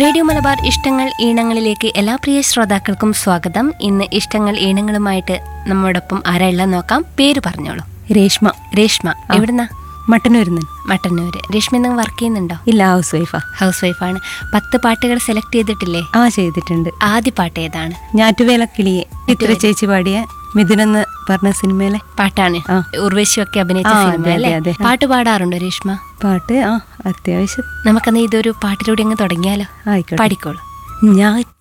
Radio Malabar ഇഷ്ടങ്ങൾ ഈണങ്ങളിലേക്ക് എല്ലാ പ്രിയ ശ്രോതാക്കൾക്കും സ്വാഗതം ഇന്ന് ഇഷ്ടങ്ങൾ ഈണങ്ങളുമായിട്ട് നമ്മോടൊപ്പം ആരായുള്ള നോക്കാം പേര് പറഞ്ഞോളൂ രേഷ്മ രേഷ്മ എവിടുന്ന മട്ടന്നൂരിന്ന് മട്ടന്നൂര് രേഷ്മ നിങ്ങൾ വർക്ക് ചെയ്യുന്നുണ്ടോ ഇല്ല ഹൗസ് വൈഫാ ഹൗസ് വൈഫാണ് പത്ത് പാട്ടുകൾ സെലക്ട് ചെയ്തിട്ടില്ലേ ആ ചെയ്തിട്ടുണ്ട് ആദ്യ പാട്ട് ഏതാണ് ഞാറ്റുവേല കിളിയെ ഇത്ര ചേച്ചി പാടിയ മിഥുനെന്ന് പറഞ്ഞ സിനിമയിലെ പാട്ടാണ് ആ. ഉർവശിയൊക്കെ അഭിനയിച്ച ആ, സിനിമ അതെ, അല്ലേ അതെ, അതെ. പാട്ട് പാടാറുണ്ടോ രേഷ്മ പാട്ട് ആ അത്യാവശ്യം നമുക്കന്ന് ഇതൊരു പാട്ടിലൂടെ അങ്ങ് തുടങ്ങിയാലോ ആയിക്കോട്ടെ പാടിക്കോളൂ ഞാറ്റുവേല